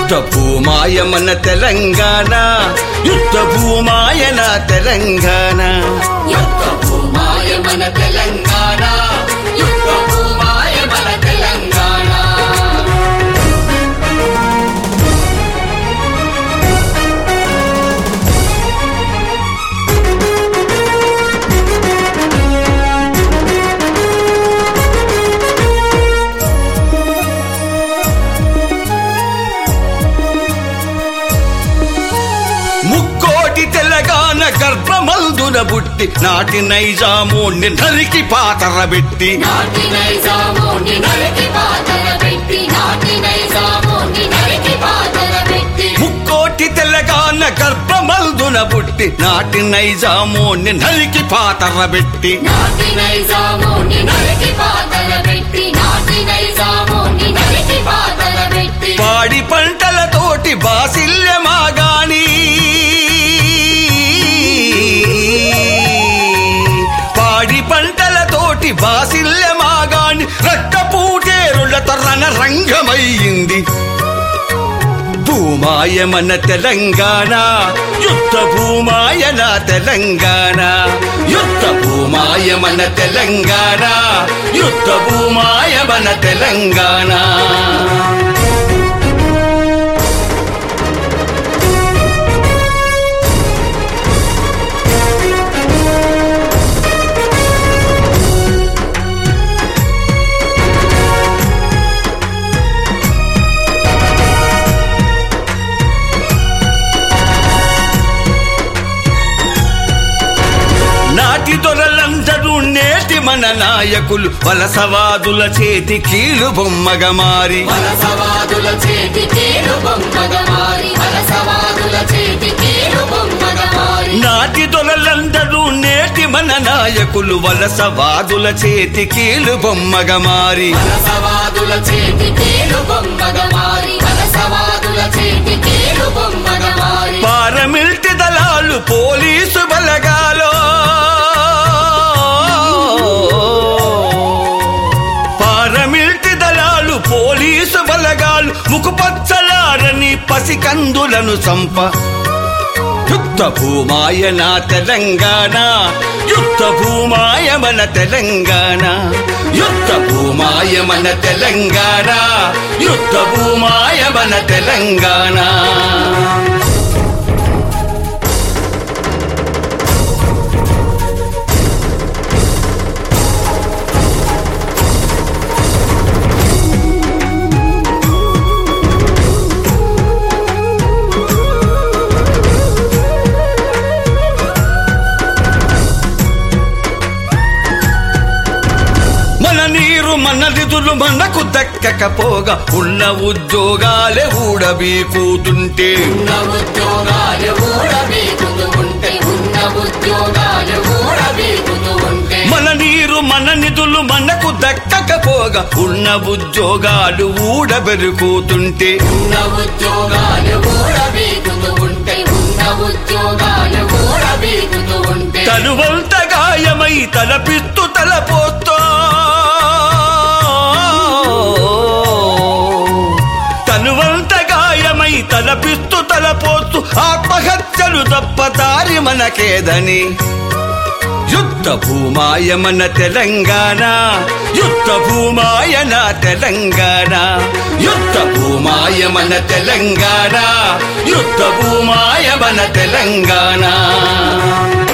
యుద్ధ భూమాయ మన తెలంగాణ యుద్ధ భూమాయన తెలంగాణ యుద్ధ భూమాయ మన తెలంగాణ యుద్ధ భూమాయ మన తెలంగాణ ముక్కోటి తెలంగాణ గర్భమందున బుట్టి నాటి నైజామోని నరికి పాతరబెట్టి నాటి నైజామోని నరికి పాతర పెట్టి నాటి నైజామోని నరికి పాతర పెట్టి ముక్కోటి తెలంగాణ గర్భమందున బుట్టి నాటి నైజామోని నరికి పాతరబెట్టి నాటి నైజామోని నరికి పాతర పెట్టి నాటి నైజామోని నరికి పాతర పెట్టి పాడి పంటలతోటి బాసిల్యమాగాని పాడి పంటలతోటి బాసిల్యమాగాని రక్తపూటేరులతో రణరంగమయ్యింది భూమాయ మన తెలంగాణ యుద్ధ భూమాయన తెలంగాణ యుద్ధ భూమాయ మన తెలంగాణ యుద్ధ భూమాయ మన తెలంగాణ నాటి దొరలందరూ నేటి మన నాయకులు వలసవాదుల చేతి కీలు బొమ్మగా మారి వలసవాదుల చేతి కీలు బొమ్మగా మారి వలసవాదుల చేతి కీలు బొమ్మగా మారి నాటి దొరలందరూ నేటి మన నాయకులు వలసవాదుల చేతి కీలు బొమ్మగా మారి వలసవాదుల చేతి కీలు బొమ్మగా మారి వలసవాదుల చేతి కీలు బొమ్మగా మారి పారమిల్టి దళాలు పోలీసు బలగాలో పారమిల్టి దళాలు పోలీసు బలగాలు ముకుపచ్చలారని పసికందులను సంప యుద్ధ భూమాయ నా తెలంగాణ యుద్ధ భూమాయ మన తెలంగాణ యుద్ధ భూమాయ మన తెలంగాణ యుద్ధ భూమాయ మన తెలంగాణ మన నీరు మన నిధులు మనకు దక్కకపోగా ఉన్న ఉద్యోగాలే ఊడబీకుతుంటే ఉన్న ఉద్యోగాలు ఊడబీకుతూ ఉంటే ఉన్న ఉద్యోగాలు ఊడబీకుతూ ఉంటే మన నీరు మన నిధులు మనకు దక్కకపోగా ఉన్న ఉద్యోగాలు ఊడబెరుకుతుంటే ఉన్న ఉద్యోగాలు ఊడబీకుతూ ఉంటే ఉన్న ఉద్యోగాలు ఊడబీకుతూ ఉంటే తనువంత గాయమై తలపిస్తూ తలపోతో తనువంత గాయమై తలపిస్తూ తలపోతూ ఆత్మహత్యలు తప్ప దారి మనకేదని యుద్ధ భూమాయ మన తెలంగాణ యుద్ధ భూమాయ నా తెలంగాణ యుద్ధ భూమాయ మన తెలంగాణ యుద్ధ భూమాయ మన తెలంగాణ